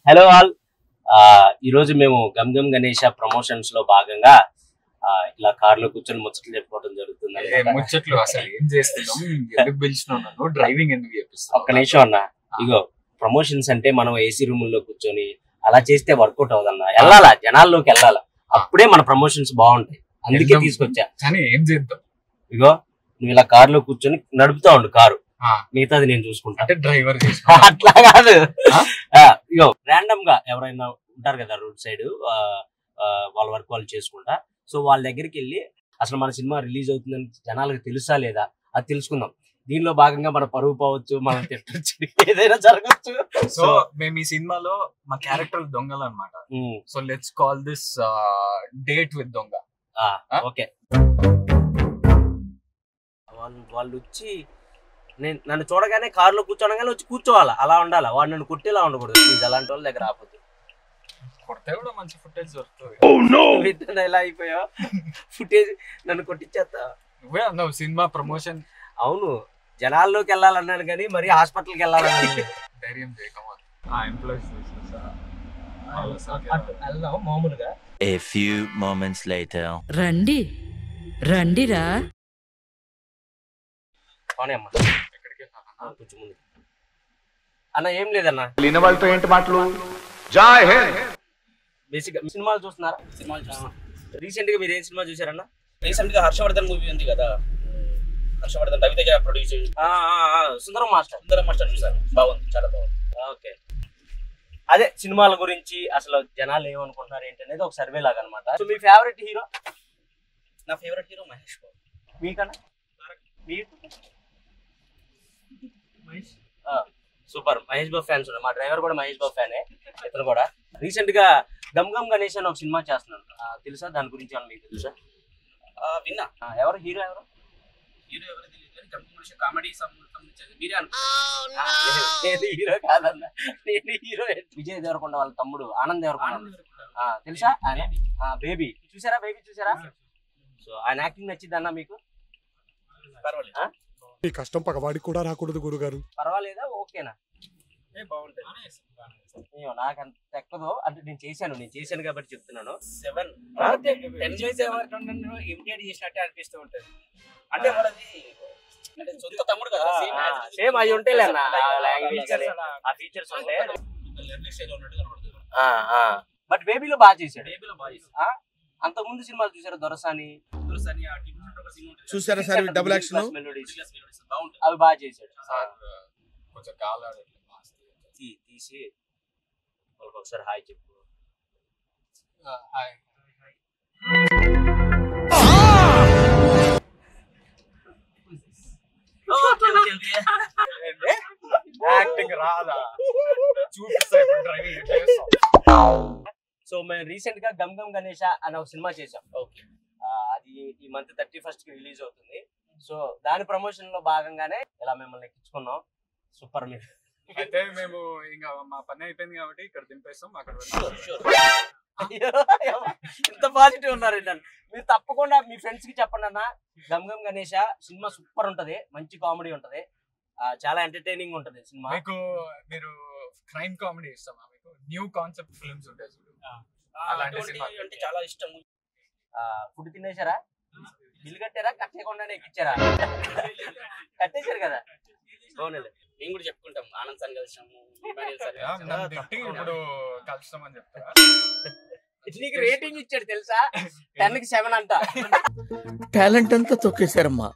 Hello all ఈ రోజు మేము గమ్ గమ్ గణేష ప్రమోషన్స్ లో భాగంగా ఆ, ఇలా కార్ లో కూర్చొని ముచ్చట్లు చెప్పుకోవడం జరుగుతుంది ఏ అన్నమాట. ముచ్చట్లు అసలు ఏం చేస్తున్నాం ఎందుకు పిలిచినావు నన్ను డ్రైవింగ్ ఎందుకు చేపిస్తావు ఒక్క నిమిషం అన్న ఇగో ప్రమోషన్స్ అంటే మనం ఏసీ రూమ్ లో కూర్చొని అలా చేస్తే వర్కౌట్ అవుదన్న వెళ్ళాలా జనాల్లోకి వెళ్ళాలా అప్పుడే మన ప్రమోషన్స్ బాగుంటాయి అందుకే వెళ్దాం. తీసుకొచ్చా కానీ ఏం చేద్దాం ఇగో నువ్వు ఇలా కార్ లో కూర్చొని నడుపుతా ఉండు కారు ఆ, మిగతాది నేను చూసుకుంటా అంటే డ్రైవర్ అట్లా కాదు ఆ? ఆ, ఇగో ర్యాండమ్ గా ఎవరైనా ఉంటారు కదా రోడ్ సైడ్ వాళ్ళ వర్క్ వాళ్ళు చేసుకుంటా సో వాళ్ళ దగ్గరికి వెళ్ళి అసలు మన సినిమా రిలీజ్ అవుతుందని జనాలకు తెలుసా లేదా అది తెలుసుకుందాం దీనిలో భాగంగా మన పరువు పోవచ్చు మనం తిట్టచ్చు ఏదైనా జరగచ్చు సో మేము ఈ సినిమాలో మా క్యారెక్టర్ దొంగలు అనమాట um, so let's call this date with దొంగ ఆ, ఆ? ఓకే వాళ్ళు వాళ్ళు వచ్చి నేను నన్ను చూడగానే కారులో కూర్చోనగానే వచ్చి కూర్చోవాలా అలా ఉండాలా వాడు నన్ను కుట్టేలా ఉండకూడదు ప్లీజ్ అలాంటి వాళ్ళ దగ్గర ఆపొద్దు కొడితే కూడా మంచి ఫుటేజ్ దొరుకుతుంది నువ్వు ఇట్లా ఎలా అయిపోయావు ఫుటేజ్ నన్ను కొట్టించేస్తా నువ్వే అన్నావు సినిమా ప్రమోషన్ అవును జనాల్లోకి వెళ్ళాలన్నాను కానీ మరి హాస్పిటల్కి వెళ్ళాలన్నాను ధైర్యం చేయకమా ఆ ఎంప్లాయీస్ వెళ్దాం మామూలుగా A few moments later. రండి రండిరా అవునే అమ్మా ఆ, కొంచెం ముందు అన్న ఏం లేదన్న విన్న వాళ్ళతో ఏంటి మాటలు జై హింద్ బేసిక్ సినిమాలు చూస్తున్నారా సినిమాలు చూస్తున్నా రీసెంట్ గా మీరు ఏం సినిమా చూసారన్న రీసెంట్ గా హర్షవర్ధన్ మూవీ ఉంది కదా హర్షవర్ధన్ రవితేజ ప్రొడ్యూస్ ఆ, ఆ, ఆ, సుందరం మాస్టర్ సుందరం మాస్టర్ చూసాను బాగుంది చాలా బాగుంది ఓకే అదే సినిమాల గురించి అసలు జనాలు ఏమనుకుంటున్నారు ఏంటనేది ఒక సర్వే లాగా అనమాట సో మీ ఫేవరెట్ హీరో నా ఫేవరెట్ హీరో మహేష్ బాబు మీకన్నా మీకు సూపర్ మహేష్ బాబు ఫ్యాన్స్ ఉన్నారు మా డ్రైవర్ కూడా మహేష్ బాబు ఫ్యానే ఇతను కూడా రీసెంట్ గా గమ్ గమ్ గణేష్ అని ఒక సినిమా చేస్తున్నాను ఆ, తెలుసా దాని గురించి ఏమన్నా మీకు తెలుసా ఆ, విన్నా ఆ, ఎవరు హీరో ఎవరు హీరో ఎవరు తెలియదు కానీ కంపెనీ కామెడీ సంబంధించింది మీరే ఆ, నేను హీరో కాదన్న నేను హీరో విజయ్ దేవరకొండ వాళ్ళ తమ్ముడు ఆనంద్ దేవరకొండ ఆ, తెలుసా ఆయన బేబీ చూసారా బేబీ చూసారా సో ఆయన యాక్టింగ్ నచ్చింది అన్న మీకు పర్వాలేదు ఆ? ఈ కష్టం పగవాడికి కూడా రాకూడదు గురుగారు పర్వాలేదా ఓకేనా ఏ, బాగుంటుంది అయ్యో నాకు అంత ఎక్కదో అంటే నేను చేశాను నేను చేశాను కాబట్టి చెప్తున్నాను సెవెన్ ఆ? టెన్ మినిట్స్ ఇమిటేట్ చేసినట్టే అనిపిస్తూ ఉంటది అంటే వాళ్ళది అంటే సొంత తమ్ముడు కదా సేమ్ సేమ్ అవి ఉంటాయి అన్న లాంగ్వేజ్ కానీ ఆ ఫీచర్స్ ఉంటాయి బట్ బేబీలో బాగా చేశాడు బేబీలో బాగా చేశాడు. ఆ? అంతకు ముందు సినిమాలు చూసారు దొరసాని తులసి ఆ టీవీ లో ఒక scene ఉంటుంది. చూసారా సార్ ఈ double action melodies Serious melodies. బాగుంటుంది అవి బాగా చేశాడు సార్ కొంచెం గాలి తీ- తీసి వాళ్ళకి ఒకసారి హాయ్ చెప్పు హాయ్ యాక్టింగ్ రాదా చూపిస్తా ఇప్పుడు డ్రైవింగ్ సో మేము రీసెంట్ గా గమ్ గమ్ గణేష అనే ఒక సినిమా చేసాం ఓకే అది ఈ మంత్ థర్టీ ఫస్ట్ కి రిలీజ్ అవుతుంది సో దాని ప్రమోషన్ లో భాగంగానే ఇలా మిమ్మల్ని ఎక్కించుకున్నాం సూపర్ మీరు అయితే మేము ఇంకా మా పని అయిపోయింది కాబట్టి ఇక్కడ దింపేస్తాం అక్కడ షూర్ అయ్యో, ఇంత పాజిటివ్ ఉన్నారు ఏంటంటే మీరు తప్పకుండా మీ ఫ్రెండ్స్ కి చెప్పండి అన్న గమ్ గమ్ గణేష సినిమా సూపర్ ఉంటది మంచి కామెడీ ఉంటది ఆ, చాలా ఎంటర్టైనింగ్ ఉంటది సినిమా మీకు మీరు క్రైమ్ కామెడీ ఇస్తామా మీకు న్యూ కాన్సెప్ట్ ఫిల్మ్స్ ఉంటాయి చూడు అలాంటి అటువంటి సినిమా. అంటే చాలా ఇష్టం ఫుడ్ తినేశారా బిల్లు కట్టారా కట్టేయకుండానే ఎక్కిచ్చారా కట్టేశారు కదా అవునండి మేము కూడా చెప్పుకుంటాం ఆనంద్ సార్ కలిసాము ఇమానుయల్ సార్ ఆ, కలిసాము. నన్ను తిట్టి ఇప్పుడు కలుస్తామని చెప్తారా నీకు రేటింగ్ ఇచ్చాడు తెలుసా టెన్ కి సెవెన్ అంట టాలెంట్ అంతా తొక్కేశారమ్మా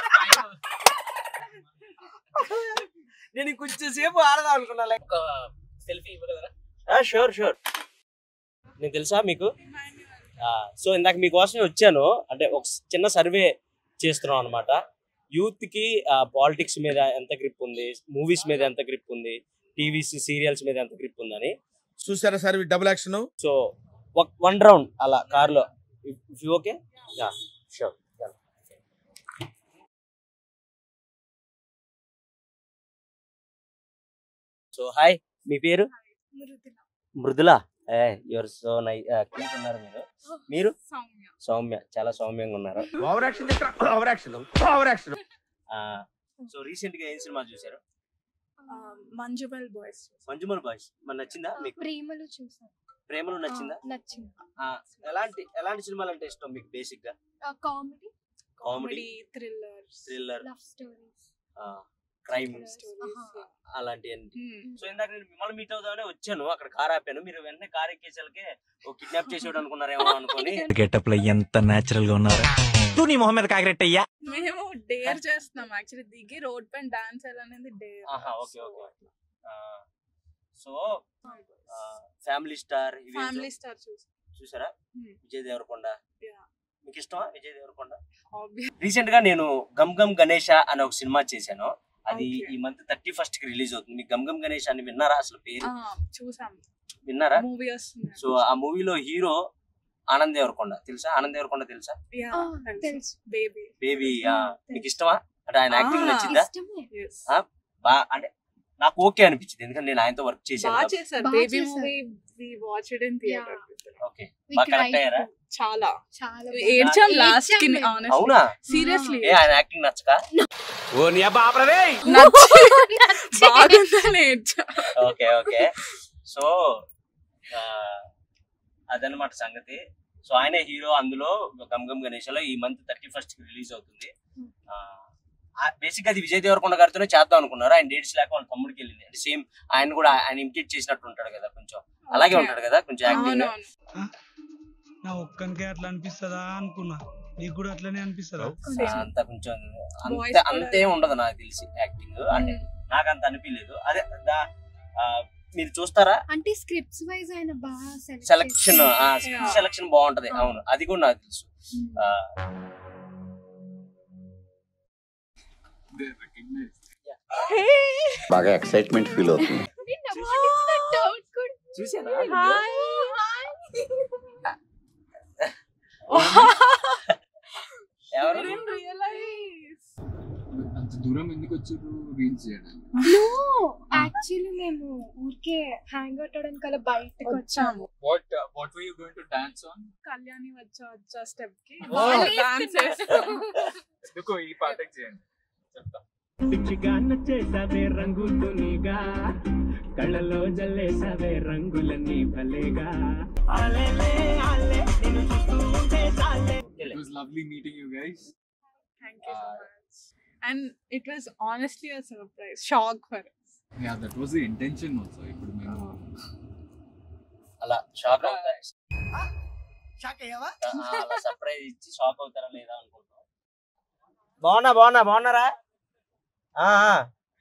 నేను కొంచెం సేపు ఆడదాం అనుకున్నా లైక్ ఒక సెల్ఫీ ఇవ్వగలరా షూర్ షూర్ నేను తెలుసా మీకు సో ఇందాక మీకోసమే వచ్చాను అంటే ఒక చిన్న సర్వే చేస్తున్నాం అనమాట యూత్ కి పాలిటిక్స్ మీద ఎంత గ్రిప్ ఉంది మూవీస్ మీద ఎంత గ్రిప్ ఉంది టీవీస్ సీరియల్స్ మీద ఎంత గ్రిప్ ఉందని చూసారా సార్ ఈ double action so one round అలా కార్లో if you okay ya sure so hi మీ పేరు మృదుల ఏ యువర్ సో నై క్యూట్ ఉన్నారు మీరు మీరు సౌమ్య చాలా సౌమ్యంగా ఉన్నారు over action over action over action so recent గా ఏం సినిమా చూసారు మంజుమల్ బాయ్స్ మంజుమల్ బాయ్స్ మరి నచ్చిందా మీకు ప్రేమలు చూసాను ప్రేమలో నచ్చిందా నచ్చింది ఆ, ఎలాంటి ఎలాంటి సినిమాలు అంటే ఇష్టం మీకు బేసిక్ గా comedy comedy thrillers thriller love stories crime stories అలాంటివన్నీ సో ఇందాక నేను మిమ్మల్ని మీట్ అవుదామని వచ్చాను అక్కడ కార్ ఆపాను మీరు వెంటనే కార్ ఎక్కేసరికి ఓ కిడ్నాప్ చేసేవాడు అనుకున్నారేమో అనుకొని గెటప్ లో ఎంత నేచురల్ గా ఉన్నారు తూ నీ మొహం మీద కాకిరెట్టయ్యా మేము డేర్ చేస్తున్నాం యాక్చువల్లీ దిగి రోడ్ పైన డాన్స్ అనేది డేర్ ఆహా okay okay so family star family star చూసి చూసారా Hmm. విజయ్ దేవరకొండ Yeah. మీకు ఇష్టమా విజయ్ దేవరకొండ ఆబ్వియస్ రీసెంట్ గా నేను గమ్ గమ్ గణేష అనే ఒక సినిమా చేశాను అది Okay. ఈ మంత్ థర్టీ ఫస్ట్ కి రిలీజ్ అవుతుంది మీకు గమ్ గమ్ గణేష్ అని విన్నారా అసలు పేరు చూసాం విన్నారా మూవీ వస్తుంది సో ఆ మూవీలో హీరో ఆనంద్ దేవరకొండ తెలుసా ఆనంద్ దేవరకొండ తెలుసా యా తెలుసు తెలుసు బేబీ బేబీ Ah, మీకు ఇష్టమా అంటే ఆయన యాక్టింగ్ Ah. నచ్చిందా ఇష్టమే ఎస్ ఆ, బా అంటే నాకు ఓకే అనిపించింది ఎందుకంటే నేను ఆయనతో వర్క్ చేశాను బాగా కాబట్టి. చేశారు బాగా బేబీ చేశారు. Movie we watch it in theatre okay We బాగా cried కరెక్ట్ అయ్యారా too. చాలా చాలా ఏడ్చాం బాగా. లాస్ట్ కి ఏడ్చాం మేము. ఆనెస్ట్ అవునా సీరియస్లీ ఏ ఆయన యాక్టింగ్ నచ్చక ఓ నీ అబ్బా ఆపరదే బాగుందని ఏడ్చాం ఓకే ఓకే సో ఆ, అదనమాట సంగతి సో ఆయనే హీరో అందులో గమ్ గమ్ గణేష్లో ఈ మంత్ థర్టీ ఫస్ట్ కి రిలీజ్ అవుతుంది బేసిక్ గా అది విజయ్ దేవరకొండ గారితోనే చేద్దాం అనుకున్నారు ఆయన డేట్స్ లేక వాళ్ళ తమ్ముడికి వెళ్ళింది అంటే సేమ్ ఆయన కూడా ఆయన ఇమిటేట్ చేసినట్టు ఉంటాడు కదా కొంచెం అలాగే ఉంటాడు కదా కొంచెం యాక్టింగ్ అవునవును నా ఒక్కనికే అట్లా అనిపిస్తుందా అనుకున్నా నీకు కూడా అట్లనే అనిపిస్తుందా అంత కొంచెం Voice అంతే కూడా- అంతే ఉండదు నాకు తెలిసి యాక్టింగ్ అంటే నాకు అంత అనిపించలేదు అదే దా- ఆ, మీరు చూస్తారా అంటే స్క్రిప్ట్స్ వైజ్ ఆయన బాగా సెలక్షన్ Yeah. సెలక్షన్ బాగుంటది Ah. అవును అది కూడా నాకు తెలుసు ఆ, They recognize. బాగా ఎక్సైట్మెంట్ ఫీల్ అవుతుంది చూసారా ఎవరు అంత దూరం ఎందుకు వచ్చారు రీల్స్ చేయడానికి నో యాక్చువల్లీ మేము ఊరికే హ్యాంగ్ అవుట్ అవడానికి అలా బయటకు వచ్చాము what what were you going to dance on Kalyani వచ్చా వచ్చా స్టెప్ కి Oh. డాన్స్ చేస్తాం ఎందుకో ఈ పాటకి చేయండి చెప్తా పిచ్చిగా నచ్చేసావే రంగుతునిగా కళ్ళలో జల్లేసావే రంగులన్నీ భలేగా ఆలేలే ఆలే నిన్ను చూస్తూ ఉంటే చాలే it was lovely meeting you guys thank you so much and it was honestly a surprise shock for ya that was the intention also ఇప్పుడు మేము అలా షాక్ అవుతారు షాక్ అయ్యావా ఆ, అలా సర్ప్రైజ్ ఇచ్చి షాక్ అవుతారా లేదా అనుకుంటాం బాగున్నా బాగున్నా బాగున్నారా ఆ, ఆ.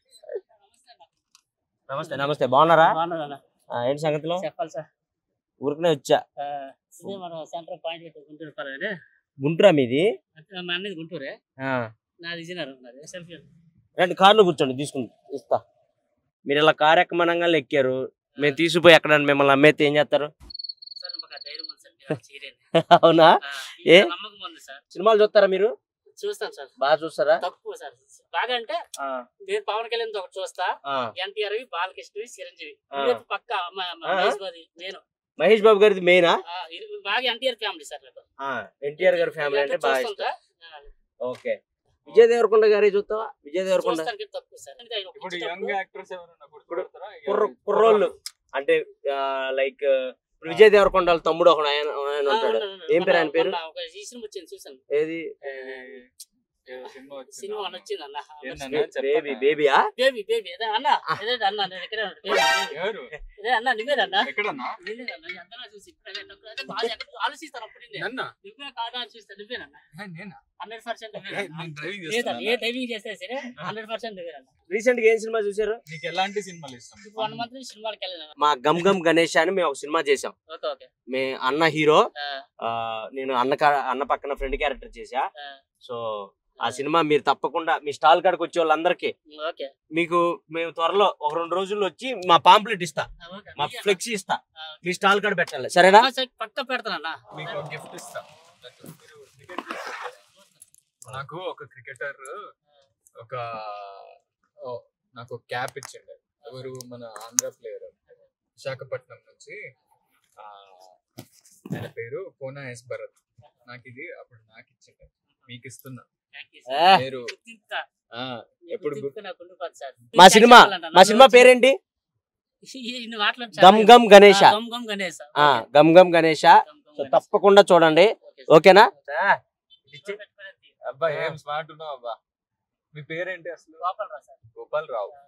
నమస్తే నమస్తే బాగున్నారా ఆ, ఏంటి సంగతిలో చెప్పాలి సార్ ఊరికనే వచ్చా ఇదే మన సెంటర్ పాయింట్ పెట్టి గుంటూరు పర్వాలేదు గుంటురా మీది మా అన్నది గుంటూరే ఆ, నాది విజయనగరం నాది సెల్ఫీ రండి కార్లో కూర్చోండి తీసుకుని ఇస్తా మీరు ఇలా కారు ఎక్కమనంగా ఎక్కారు మేము తీసుకుపోయి ఎక్కడ మిమ్మల్ని అమ్మేస్తే ఏం చేస్తారు సార్ మాకు ఆ ధైర్యం ఉంది సార్ మీరు చేయలేను అవునా ఆ, ఏ? ఇంకా నమ్మకం ఉంది సార్ సినిమాలు చూస్తారా మీరు చూస్తాను సార్ బాగా చూస్తారా తక్కువ సార్ బాగా అంటే ఆ, నేను పవన్ కళ్యాణ్ ఒకటి చూస్తా ఆ. ఎన్టీఆర్ బాలకృష్ణవి చిరంజీవి ఆ. ఇవైపు పక్క మా- మా ఆ. మహేష్ బాబు నేను మహేష్ బాబు గారిది మెయినా ఆ, ఇది బాగా ఎన్టీఆర్ ఫ్యామిలీ సార్ నాకు ఎన్టీఆర్ గారి ఫ్యామిలీ అంటే బాగా ఇష్టం చూస్తుంటా. ఆ, ఓకే విజయ్ దేవరకొండ గారి చూస్తావా విజయ్ దేవరకొండ చూస్తానికి తక్కువ సార్ అంటే ఆయన ఒక ఇప్పుడు ఇష్టం. యంగ్ యాక్టర్స్ ఎవరైనా గుర్తుపడతారా కుర్ర కుర్రోళ్ళు అంటే లైక్ ఇప్పుడు విజయ్ దేవరకొండ వాళ్ళ తమ్ముడు ఒకడు ఆయన ఆయన ఆ, ఉంటాడు ఉన్నాడు, ఉన్నాడు. ఏం పేరు ఆయన మొన్న- పేరు? మొన్న ఒక ఈ సినిమా వచ్చింది చూసాను ఏది ఏ, ఏదో సినిమా వచ్చింది సినిమా అని వచ్చింది అన్న ఏందన్నా బేబీ చెప్పన్నా? బేబీయా బేబీ బేబీ అదే అన్న అదే అన్న నేను ఎక్కడే ఉన్నా. Baby, baby. ఎవరు అదే అన్న నువ్వేనన్నా ఎక్కడన్నా నువ్వేనన్నా అందరూ చూసి ఇప్పుడే నాకు అదే బాగా ఎక్కడ ఆలోచిస్తాను అప్పుడు నేను. నన్నా నువ్వే కాదా అని చూస్తే నువ్వేనన్నా ఏ, నేనా హండ్రెడ్ పర్సెంట్ ఏ, నేను డ్రైవింగ్ లేదా ఏ చేస్తాను డ్రైవింగ్ చేస్తే సరే హండ్రెడ్ పర్సెంట్ నువ్వేనన్నా రీసెంట్ గా ఏం సినిమా చూసారు నీకు ఎలాంటి సినిమాలు ఇష్టం ఇప్పుడు వన్ మంత్ నుంచి సినిమాకి వెళ్ళాను మా గమ్ గమ్ గణేష్ అని మేము ఒక సినిమా చేసాం ఓకే ఓకే మే అన్న హీరో ఆ, ఆ, నేను అన్న కా- అన్న పక్కన ఫ్రెండ్ క్యారెక్టర్ చేసా ఆ, సో ఆ సినిమా మీరు తప్పకుండా మీ స్టాల్ కాడికి వచ్చే వాళ్ళందరికీ ఓకే మీకు మేము త్వరలో ఒక రెండు రోజుల్లో వచ్చి మా పాంప్లెట్ ఇస్తా ఆ, ఓకే మా అన్న. ఫ్లెక్సీ ఇస్తా ఆ, మీ స్టాల్ కాడ పెట్టాలి సరేనా ఆ, సరే, పక్కా పెడతానన్నా మీకు ఒక గిఫ్ట్ ఇస్తా మీరు cricket చూస్తారు. నాకు ఒక క్రికెటర్ ఒక ఓ, నాకు ఒక క్యాప్ ఇచ్చిండు ఎవరు మన ఆంధ్ర ప్లేయర్ విశాఖపట్నం నుంచి ఆ, ఆయన పేరు కోనా ఎస్ భరత్ నాకు ఇది అప్పుడు నాకు ఇచ్చిండు మీకు ఇస్తున్నా థ్యాంక్ యూ ఏ, మీరు తింటా ఆ, ఎప్పుడు గు- మా సినిమా మా సినిమా పేరేంటి గమ్ గమ్ గణేష గమ్ గమ్ గణేష్ ఆ, గమ్ గమ్ గణేష సో తప్పకుండా చూడండి ఓకేనా అబ్బా ఏం స్మార్ట్ ఉన్నావు అబ్బా మీ పేరేంటి అసలు గోపాల్ రావు